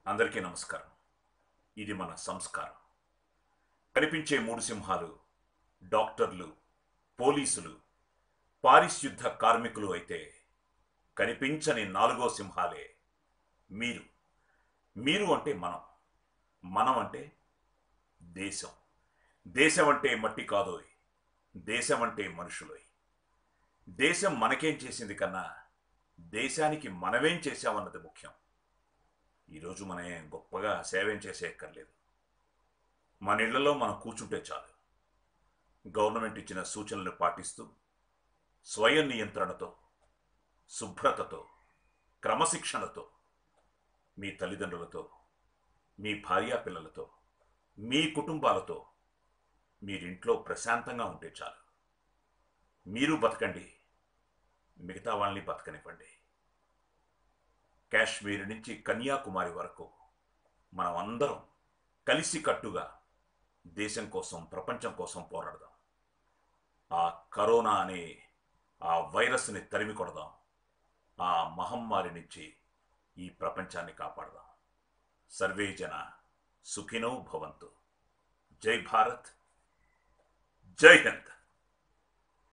అందరికీ నమస్కారం ఇది మన సంస్కారం కనిపించే మూడు సింహాలు డాక్టర్లు పోలీసులు పారిశుద్ధ కార్మికులు అయితే కనిపించని నాలుగో సింహాలే మీరు మీరు అంటే మనం మనం అంటే దేశం దేశం అంటే మట్టి కాదోయ్ దేశం అంటే మనుషులోయ్ దేశం మనకేం చేసింది కన్నా దేశానికి మనమేం చేశామన్నది ముఖ్యం ఈరోజు మనం ఏం గొప్పగా సేవేం చేసే ఎక్కర్లేదు మన ఇళ్లలో మనం కూర్చుంటే చాలు గవర్నమెంట్ ఇచ్చిన సూచనలు పాటిస్తూ స్వయం నియంత్రణతో శుభ్రతతో క్రమశిక్షణతో మీ తల్లిదండ్రులతో మీ భార్యా పిల్లలతో మీ కుటుంబాలతో మీరింట్లో ప్రశాంతంగా ఉంటే చాలు మీరు బతకండి మిగతా వాళ్ళని బతకనివ్వండి కాశ్మీర్ నుంచి కన్యాకుమారి వరకు మనం అందరం కలిసికట్టుగా దేశం కోసం ప్రపంచం కోసం పోరాడదాం ఆ కరోనా అనే ఆ వైరస్ని తరిమి కొడదాం ఆ మహమ్మారి నుంచి ఈ ప్రపంచాన్ని కాపాడదాం సర్వే జన సుఖినో భవంతు జై భారత్ జై హింద్